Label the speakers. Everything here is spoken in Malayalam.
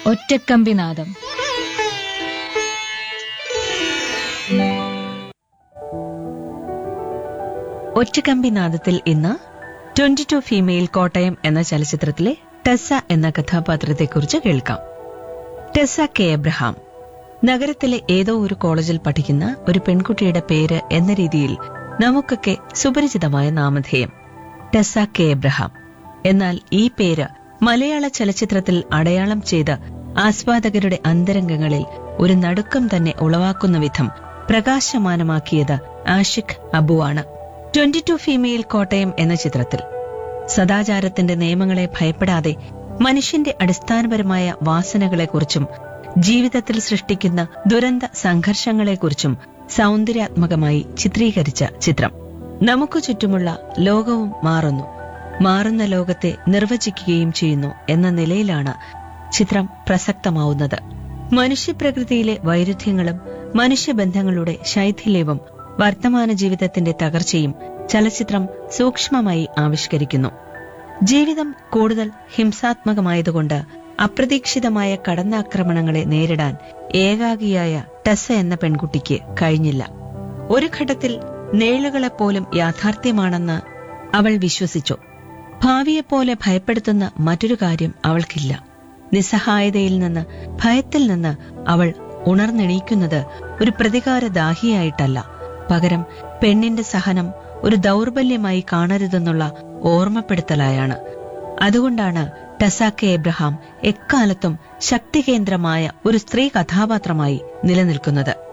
Speaker 1: ഒറ്റക്കമ്പിനാദം
Speaker 2: ഒറ്റക്കമ്പി നാദത്തിൽ ഇന്ന് ട്വന്റി ടു ഫീമെയിൽ കോട്ടയം എന്ന ചലച്ചിത്രത്തിലെ ടെസ്സ എന്ന കഥാപാത്രത്തെക്കുറിച്ച് കേൾക്കാം ടെസ്സ കെ എബ്രഹാം നഗരത്തിലെ ഏതോ ഒരു കോളേജിൽ പഠിക്കുന്ന ഒരു പെൺകുട്ടിയുടെ പേര് എന്ന രീതിയിൽ നമുക്കൊക്കെ സുപരിചിതമായ നാമധേയം ടെസ്സ കെ എബ്രഹാം എന്നാൽ ഈ പേര് മലയാള ചലച്ചിത്രത്തിൽ അടയാളം ചെയ്ത് ആസ്വാദകരുടെ അന്തരംഗങ്ങളിൽ ഒരു നടുക്കം തന്നെ ഉളവാക്കുന്ന വിധം പ്രകാശമാനമാക്കിയത് ആഷിഖ് അബുവാണ് ട്വന്റി ടു ഫീമെയിൽ കോട്ടയം എന്ന ചിത്രത്തിൽ സദാചാരത്തിന്റെ നിയമങ്ങളെ ഭയപ്പെടാതെ മനുഷ്യന്റെ അടിസ്ഥാനപരമായ വാസനകളെക്കുറിച്ചും ജീവിതത്തിൽ സൃഷ്ടിക്കുന്ന ദുരന്ത സംഘർഷങ്ങളെക്കുറിച്ചും സൗന്ദര്യാത്മകമായി ചിത്രീകരിച്ച ചിത്രം നമുക്ക് ചുറ്റുമുള്ള ലോകവും മാറുന്നു മാറുന്ന ലോകത്തെ നിർവചിക്കുകയും ചെയ്യുന്നു എന്ന നിലയിലാണ് ചിത്രം പ്രസക്തമാവുന്നത് മനുഷ്യപ്രകൃതിയിലെ വൈരുദ്ധ്യങ്ങളും മനുഷ്യബന്ധങ്ങളുടെ ശൈഥില്യവും വർത്തമാന ജീവിതത്തിന്റെ തകർച്ചയും ചലച്ചിത്രം സൂക്ഷ്മമായി ആവിഷ്കരിക്കുന്നു ജീവിതം കൂടുതൽ ഹിംസാത്മകമായതുകൊണ്ട് അപ്രതീക്ഷിതമായ കടന്നാക്രമണങ്ങളെ നേരിടാൻ ഏകാഗിയായ ടെസ എന്ന പെൺകുട്ടിക്ക് കഴിഞ്ഞില്ല ഒരു ഘട്ടത്തിൽ നേളുകളെപ്പോലും യാഥാർത്ഥ്യമാണെന്ന് അവൾ വിശ്വസിച്ചു ഭാവിയെപ്പോലെ ഭയപ്പെടുത്തുന്ന മറ്റൊരു കാര്യം അവൾക്കില്ല നിസ്സഹായതയിൽ നിന്ന് ഭയത്തിൽ നിന്ന് അവൾ ഉണർന്നെണീക്കുന്നത് ഒരു പ്രതികാരദാഹിയായിട്ടല്ല പകരം പെണ്ണിന്റെ സഹനം ഒരു ദൗർബല്യമായി കാണരുതെന്നുള്ള ഓർമ്മപ്പെടുത്തലായാണ് അതുകൊണ്ടാണ് ടസാക്കെ എബ്രഹാം എക്കാലത്തും ശക്തികേന്ദ്രമായ ഒരു സ്ത്രീ കഥാപാത്രമായി നിലനിൽക്കുന്നത്